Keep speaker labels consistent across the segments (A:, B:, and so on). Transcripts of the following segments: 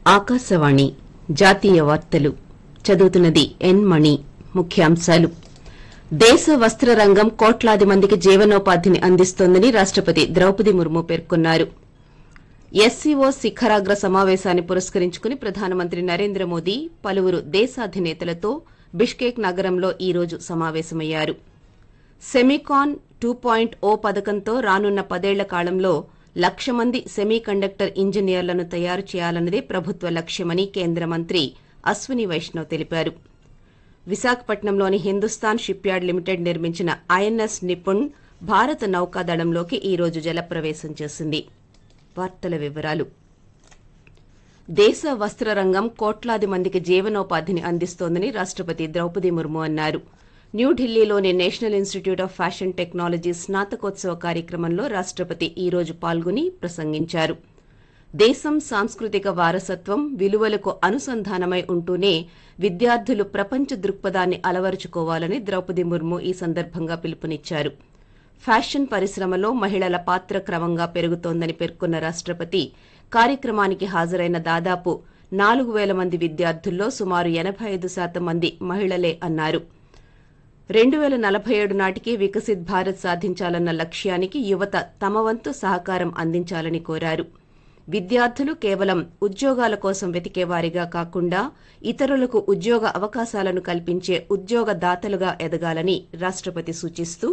A: ఆకాశవాణి జాతీయ వార్తలు చదువుతున్నది ఎన్ మణి ముఖ్యాంశాలు దేశ వస్త్ర రంగం కోట్లాది మందికి జీవనోపాధిని అందిస్తోందని రాష్టపతి ద్రౌపది ముర్ము పేర్కొన్నారు ఎస్సీఓ శిఖరాగ్ర సమావేశాన్ని పురస్కరించుకుని ప్రధానమంత్రి నరేంద్ర మోదీ పలువురు దేశాధినేతలతో బిష్కేక్ నగరంలో ఈ రోజు సమావేశమయ్యారు సెమికాన్ టూ పాయింట్ ఓ పథకంతో రానున్న పదేళ్ల కాలంలో లక్ష మంది సెమీ కండక్టర్ ఇంజనీర్లను తయారు చేయాలన్నదే ప్రభుత్వ లక్ష్యమని కేంద్ర మంత్రి అశ్విని వైష్ణవ్ తెలిపారు విశాఖపట్నంలోని హిందుస్థాన్ షిప్ యార్డ్ లిమిటెడ్ నిర్మించిన ఐఎన్ఎస్ నిపుణ్ భారత నౌకాదళంలోకి ఈ రోజు జలప్రవేశం చేసింది వార్తల వివరాలు దేశ వస్త్ర రంగం కోట్లాది మందికి జీవనోపాధిని అందిస్తోందని రాష్టపతి ద్రౌపది ముర్ము అన్నారు న్యూఢిల్లీలోని national institute of fashion technology స్నాతకోత్సవ కార్యక్రమంలో రాష్టపతి ఈ రోజు పాల్గొని ప్రసంగించారు దేశం సాంస్కృతిక వారసత్వం విలువలకు అనుసంధానమై ఉంటూనే విద్యార్థులు ప్రపంచ దృక్పథాన్ని అలవరుచుకోవాలని ద్రౌపది ముర్ము ఈ సందర్భంగా పిలుపునిచ్చారు ఫ్యాషన్ పరిశ్రమలో మహిళల పాత్ర క్రమంగా పెరుగుతోందని పేర్కొన్న రాష్టపతి కార్యక్రమానికి హాజరైన దాదాపు నాలుగు వేల మంది విద్యార్థుల్లో సుమారు ఎనబై ఐదు శాతం మంది మహిళలే అన్నారు రెండు వేల నలభై ఏడు నాటికి వికసిత్ భారత్ సాధించాలన్న లక్ష్యానికి యువత తమ వంతు సహకారం అందించాలని కోరారు విద్యార్థులు కేవలం ఉద్యోగాల కోసం వెతికేవారిగా కాకుండా ఇతరులకు ఉద్యోగ అవకాశాలను కల్పించే ఉద్యోగదాతలుగా ఎదగాలని రాష్టపతి సూచిస్తూ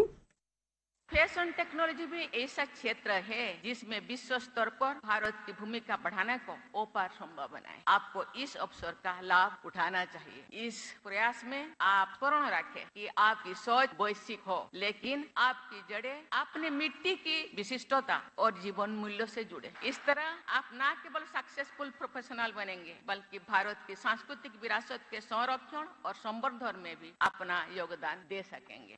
B: फैशन टेक्नोलॉजी भी ऐसा क्षेत्र है जिसमें विश्व स्तर पर भारत की भूमिका बढ़ाने को ओपार संभव बनाए आपको इस अवसर का लाभ उठाना चाहिए इस प्रयास में आप पूर्ण रखें कि आपकी सोच वैश्विक हो लेकिन आपकी जड़ें अपने मिट्टी की विशिष्टता और जीवन मूल्यों से जुड़े इस तरह आप न केवल सक्सेसफुल प्रोफेशनल बनेंगे बल्कि भारत की सांस्कृतिक विरासत के संरक्षण और संवर्धन में भी अपना योगदान दे सकेंगे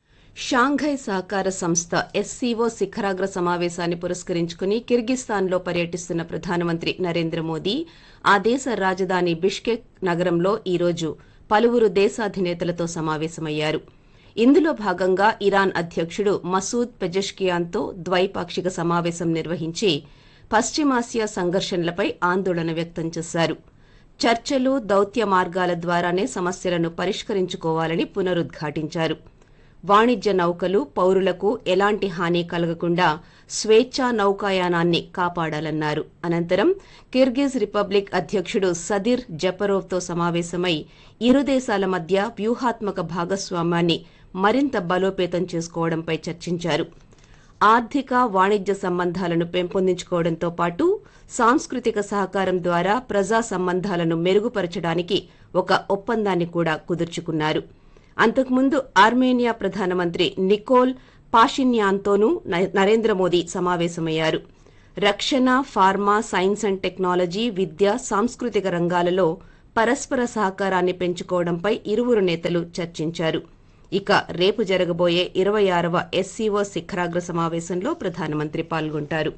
A: షాంఘై సహకార సంస్థ ఎస్సీఓ శిఖరాగ్ర సమావేశాన్ని పురస్కరించుకుని కిర్గిస్తాన్లో పర్యటిస్తున్న ప్రధానమంత్రి నరేంద్ర మోదీ ఆ దేశ రాజధాని బిష్కెక్ నగరంలో ఈ రోజు పలువురు దేశాధినేతలతో సమావేశమయ్యారు ఇందులో భాగంగా ఇరాన్ అధ్యకుడు మసూద్ పెజెష్కియాన్తో ద్వైపాక్షిక సమావేశం నిర్వహించి పశ్చిమాసియా సంఘర్షణలపై ఆందోళన వ్యక్తం చేశారు చర్చలు దౌత్య మార్గాల ద్వారానే సమస్యలను పరిష్కరించుకోవాలని పునరుద్ఘాటించారు వాణిజ్య నౌకలు పౌరులకు ఎలాంటి హాని కలగకుండా స్వేచ్ఛా నౌకాయానాన్ని కాపాడాలన్నారు అనంతరం కిర్గిజ్ రిపబ్లిక్ అధ్యకుడు సదిర్ జపరోవ్తో సమావేశమై ఇరు దేశాల మధ్య వ్యూహాత్మక భాగస్వామ్యాన్ని మరింత బలోపేతం చేసుకోవడంపై చర్చించారు ఆర్థిక వాణిజ్య సంబంధాలను పెంపొందించుకోవడంతో పాటు సాంస్కృతిక సహకారం ద్వారా ప్రజా సంబంధాలను మెరుగుపరచడానికి ఒక ఒప్పందాన్ని కూడా కుదుర్చుకున్నారు అంతకుముందు ఆర్మేనియా ప్రధానమంత్రి నికోల్ పాషిన్యాన్తోనూ న- నరేంద్ర మోదీ సమావేశమయ్యారు రక్షణ ఫార్మా సైన్స్ అండ్ టెక్నాలజీ విద్య సాంస్కృతిక రంగాలలో పరస్పర సహకారాన్ని పెంచుకోవడంపై ఇరువురు నేతలు చర్చించారు ఇక రేపు జరగబోయే ఇరవై ఆరవ ఎస్సీఓ శిఖరాగ్ర సమావేశంలో ప్రధానమంత్రి పాల్గొంటారు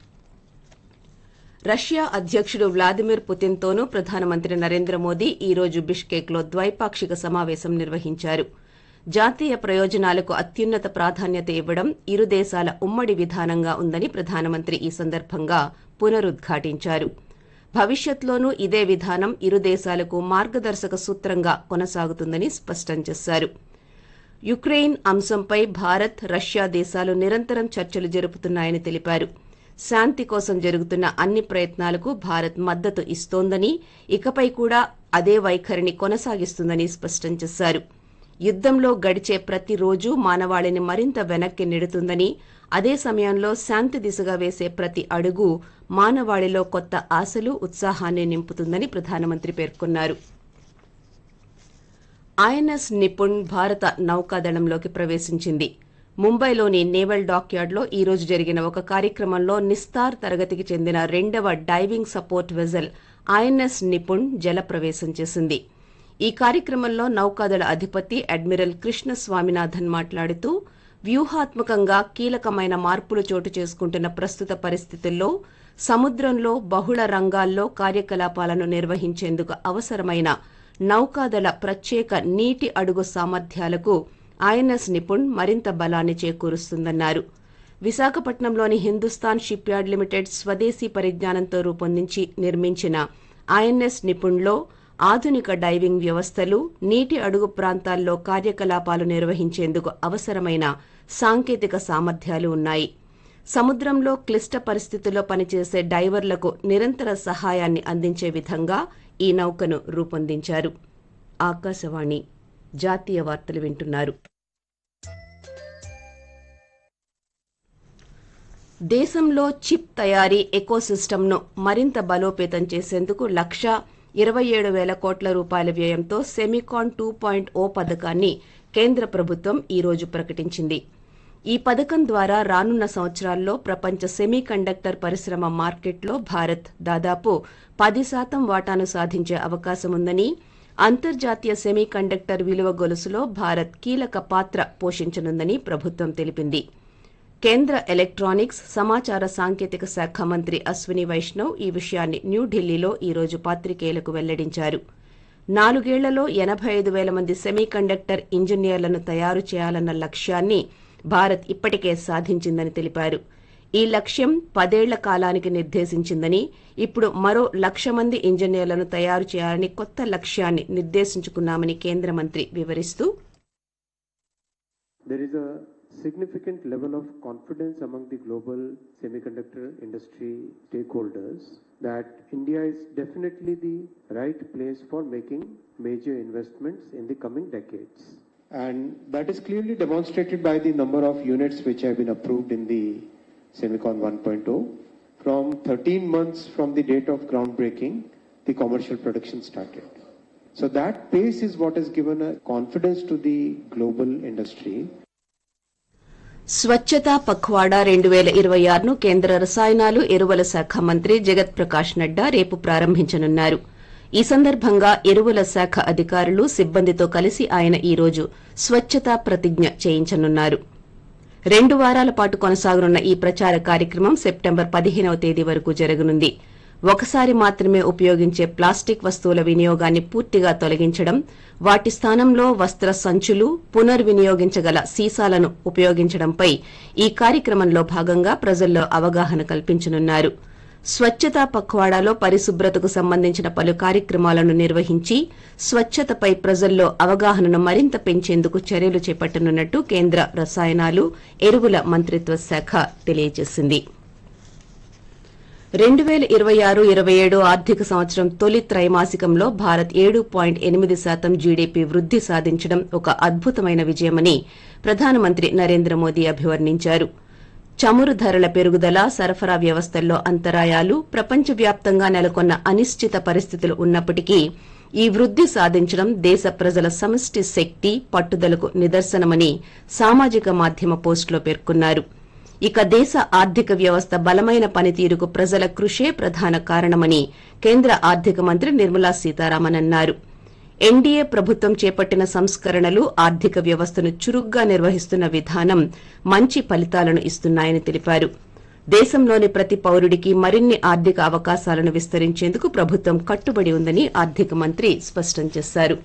A: రష్యా అధ్యకుడు వ్లాదిమిర్ పుతిన్తోనూ ప్రధానమంత్రి నరేంద్ర మోదీ ఈ రోజు బిష్కేక్లో ద్వైపాక్షిక సమావేశం నిర్వహించారు జాతీయ ప్రయోజనాలకు అత్యున్నత ప్రాధాన్యత ఇవ్వడం ఇరు దేశాల ఉమ్మడి విధానంగా ఉందని ప్రధానమంత్రి ఈ సందర్భంగా పునరుద్ఘాటించారు భవిష్యత్లోనూ ఇదే విధానం ఇరు దేశాలకు మార్గదర్శక సూత్రంగా కొనసాగుతుందని స్పష్టం చేశారు యుక్రెయిన్ అంశంపై భారత్ రష్యా దేశాలు నిరంతరం చర్చలు జరుపుతున్నాయని తెలిపారు శాంతి కోసం జరుగుతున్న అన్ని ప్రయత్నాలకు భారత్ మద్దతు ఇస్తోందని ఇకపై కూడా అదే వైఖరిని కొనసాగిస్తుందని స్పష్టం చేశారు యుద్దంలో గడిచే ప్రతి రోజు మానవాళిని మరింత వెనక్కి నెడుతుందని అదే సమయంలో శాంతి దిశగా వేసే ప్రతి అడుగు మానవాళిలో కొత్త ఆశలు ఉత్సాహాన్ని నింపుతుందని ప్రధానమంత్రి పేర్కొన్నారు ఐఎన్ఎస్ నిపుణ్ భారత నౌకాదళంలోకి ప్రవేశించింది ముంబైలోని నేవల్ డాక్యార్డ్లో ఈ రోజు జరిగిన ఒక కార్యక్రమంలో నిస్తార్ తరగతికి చెందిన రెండవ diving support vessel INS Nipun జలప్రవేశం చేసింది ఈ కార్యక్రమంలో నౌకాదళ అధిపతి అడ్మిరల్ కృష్ణ స్వామినాథన్ మాట్లాడుతూ వ్యూహాత్మకంగా కీలకమైన మార్పులు చోటు చేసుకుంటున్న ప్రస్తుత పరిస్థితుల్లో సముద్రంలో బహుళ రంగాల్లో కార్యకలాపాలను నిర్వహించేందుకు అవసరమైన నౌకాదళ ప్రత్యేక నీటి అడుగు సామర్థ్యాలకు ఐఎన్ఎస్ నిపుణ్ మరింత బలాన్ని చేకూరుస్తుందన్నారు విశాఖపట్నంలోని హిందుస్థాన్ షిప్ యార్డ్ లిమిటెడ్ స్వదేశీ పరిజ్ఞానంతో రూపొందించి నిర్మించిన ఐఎన్ఎస్ నిపుణ్లో ఆధునిక డైవింగ్ వ్యవస్థలు నీటి అడుగు ప్రాంతాల్లో కార్యకలాపాలు నిర్వహించేందుకు అవసరమైన సాంకేతిక సామర్థ్యాలు ఉన్నాయి సముద్రంలో క్లిష్ట పరిస్థితుల్లో పనిచేసే డైవర్లకు నిరంతర సహాయాన్ని అందించే విధంగా ఈ నౌకను రూపొందించారు ఆకాశవాణి జాతీయ వార్తలు వింటున్నారు దేశంలో చిప్ తయారీ ఎకోసిస్టమ్ను మరింత బలోపేతం చేసేందుకు లక్ష ఇరవై ఏడు వేల కోట్ల రూపాయల వ్యయంతో సెమికాన్ టూ పాయింట్ ఓ పథకాన్ని కేంద్ర ప్రభుత్వం ఈ రోజు ప్రకటించింది ఈ పథకం ద్వారా రానున్న సంవత్సరాల్లో ప్రపంచ సెమీ కండక్టర్ పరిశ్రమ మార్కెట్లో భారత్ దాదాపు పది శాతం వాటాను సాధించే అవకాశముందని అంతర్జాతీయ సెమీ కండక్టర్ విలువ గొలుసులో భారత్ కీలక పాత్ర పోషించనుందని ప్రభుత్వం తెలిపింది కేంద్ర ఎలక్ట్రానిక్స్ సమాచార సాంకేతిక శాఖ మంత్రి అశ్విని వైష్ణవ్ ఈ విషయాన్ని న్యూఢిల్లీలో ఈ రోజు పాత్రికేయులకు వెల్లడించారు నాలుగేళ్లలో ఎనభై ఐదు వేల మంది సెమీ కండక్టర్ ఇంజనీర్లను తయారు చేయాలన్న లక్ష్యాన్ని భారత్ ఇప్పటికే సాధించిందని తెలిపారు ఈ లక్ష్యం పదేళ్ల కాలానికి నిర్దేశించిందని ఇప్పుడు మరో లక్ష మంది ఇంజనీర్లను తయారు చేయాలని కొత్త లక్ష్యాన్ని నిర్దేశించుకున్నామని కేంద్ర మంత్రి వివరిస్తూ
C: There is a significant level of confidence among the global semiconductor industry stakeholders that India is definitely the right place for making major investments in the coming decades. And that is clearly demonstrated by the number of units which have been approved in the Semicon 1.0. From 13 months from the date of groundbreaking, the commercial production started. So that pace is what has given a confidence to the global industry
A: స్వచ్ఛతా పఖ్వాడా రెండు వేల ఇరవై ఆరును కేంద్ర రసాయనాలు ఎరువుల శాఖ మంత్రి జగత్ ప్రకాష్ నడ్డా రేపు ప్రారంభించనున్నారు ఈ సందర్భంగా ఎరువుల శాఖ అధికారులు సిబ్బందితో కలిసి ఆయన ఈ రోజు స్వచ్ఛతా ప్రతిజ్ఞ చేయించనున్నారు రెండు వారాల పాటు కొనసాగనున్న ఈ ప్రచార కార్యక్రమం సెప్టెంబర్ పదిహేనవ తేదీ వరకు జరగనుంది ఒకసారి మాత్రమే ఉపయోగించే ప్లాస్టిక్ వస్తువుల వినియోగాన్ని పూర్తిగా తొలగించడం వాటి స్థానంలో వస్త్ర సంచులు పునర్వినియోగించగల సీసాలను ఉపయోగించడంపై ఈ కార్యక్రమంలో భాగంగా ప్రజల్లో అవగాహన కల్పించనున్నారు స్వచ్ఛతా పఖ్వాడాలో పరిశుభ్రతకు సంబంధించిన పలు కార్యక్రమాలను నిర్వహించి స్వచ్ఛతపై ప్రజల్లో అవగాహనను మరింత పెంచేందుకు చర్యలు చేపట్టనున్నట్టు కేంద్ర రసాయనాలు ఎరువుల మంత్రిత్వ శాఖ తెలియజేసింది రెండు వేల ఇరవై ఆరు ఇరవై ఏడు ఆర్థిక సంవత్సరం తొలి త్రైమాసికంలో భారత్ ఏడు పాయింట్ ఎనిమిది శాతం జీడీపీ వృద్ది సాధించడం ఒక అద్భుతమైన విజయమని ప్రధానమంత్రి నరేంద్ర మోదీ అభివర్ణించారు చమురు ధరల పెరుగుదల సరఫరా వ్యవస్థల్లో అంతరాయాలు ప్రపంచవ్యాప్తంగా నెలకొన్న అనిశ్చిత పరిస్థితులు ఉన్నప్పటికీ ఈ వృద్ది సాధించడం దేశ ప్రజల సమష్టి శక్తి పట్టుదలకు నిదర్శనమని సామాజిక మాధ్యమ పోస్టులో పేర్కొన్నారు ఇక దేశ ఆర్థిక వ్యవస్థ బలమైన పనితీరుకు ప్రజల కృషే ప్రధాన కారణమని కేంద్ర ఆర్థిక మంత్రి నిర్మలా సీతారామన్ అన్నారు ఎన్డీఏ ప్రభుత్వం చేపట్టిన సంస్కరణలు ఆర్థిక వ్యవస్థను చురుగ్గా నిర్వహిస్తున్న విధానం మంచి ఫలితాలను ఇస్తున్నాయని తెలిపారు దేశంలోని ప్రతి పౌరుడికి మరిన్ని ఆర్థిక అవకాశాలను విస్తరించేందుకు ప్రభుత్వం కట్టుబడి ఉందని ఆర్థిక మంత్రి స్పష్టం చేశారు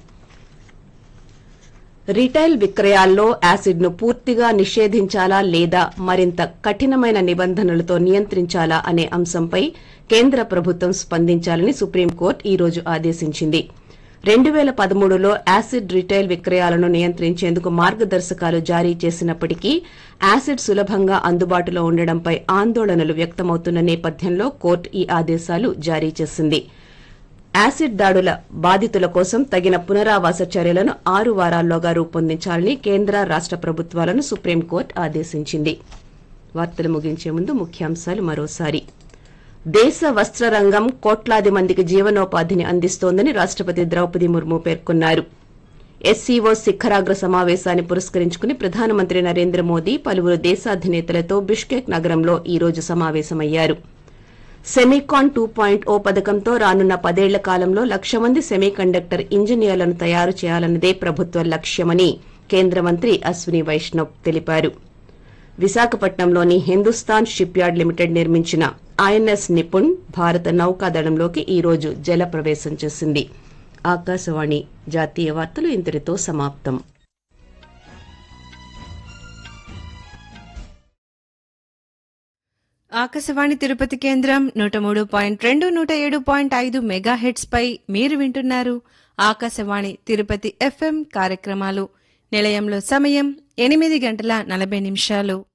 A: రిటైల్ విక్రయాల్లో యాసిడ్ ను పూర్తిగా నిషేధించాలా లేదా మరింత కఠినమైన నిబంధనలతో నియంత్రించాలా అనే అంశంపై కేంద్ర ప్రభుత్వం స్పందించాలని సుప్రీంకోర్టు ఈ రోజు ఆదేశించింది రెండు వేల పదమూడులో యాసిడ్ రిటైల్ విక్రయాలను నియంత్రించేందుకు మార్గదర్శకాలు జారీ చేసినప్పటికీ యాసిడ్ సులభంగా అందుబాటులో ఉండడంపై ఆందోళనలు వ్యక్తమవుతున్న నేపథ్యంలో కోర్టు ఈ ఆదేశాలు జారీ చేసింది యాసిడ్ దాడుల బాధితుల కోసం తగిన పునరావాస చర్యలను ఆరు వారాల్లోగా రూపొందించాలని కేంద్ర రాష్ట ప్రభుత్వాలను సుప్రీంకోర్టు ఆదేశించింది వార్తలు ముగించే ముందు ముఖ్యాంశాలు మరోసారి దేశ వస్త్ర రంగం కోట్లాది మందికి జీవనోపాధిని అందిస్తోందని రాష్టపతి ద్రౌపది ముర్ము పేర్కొన్నారు ఎస్సీఓ శిఖరాగ్ర సమావేశాన్ని పురస్కరించుకుని ప్రధానమంత్రి నరేంద్ర మోదీ పలువురు దేశాధినేతలతో బిష్కెక్ నగరంలో ఈ రోజు సమావేశమయ్యారు సెమీకాన్ టూ పాయింట్ ఓ పథకంతో రానున్న పదేళ్ల కాలంలో లక్ష మంది సెమీ కండక్టర్ ఇంజనీర్లను తయారు చేయాలన్నదే ప్రభుత్వ లక్ష్యమని కేంద్ర మంత్రి అశ్విని వైష్ణవ్ తెలిపారు విశాఖపట్నంలోని హిందుస్థాన్ షిప్ యార్డ్ లిమిటెడ్ నిర్మించిన ఐఎన్ఎస్ నిపుణ్ భారత నౌకాదళంలోకి ఈ రోజు జల ప్రవేశం చేసింది ఆకాశవాణి జాతీయ వార్తలు ఇంతటితో సమాప్తం
D: ఆకాశవాణి తిరుపతి కేంద్రం నూట మూడు పాయింట్ రెండు నూట ఏడు పాయింట్ ఐదు మెగా హెడ్స్ పై మీరు వింటున్నారు ఆకాశవాణి తిరుపతి ఎఫ్ఎం కార్యక్రమాలు నిలయంలో సమయం ఎనిమిది గంటల నలభై నిమిషాలు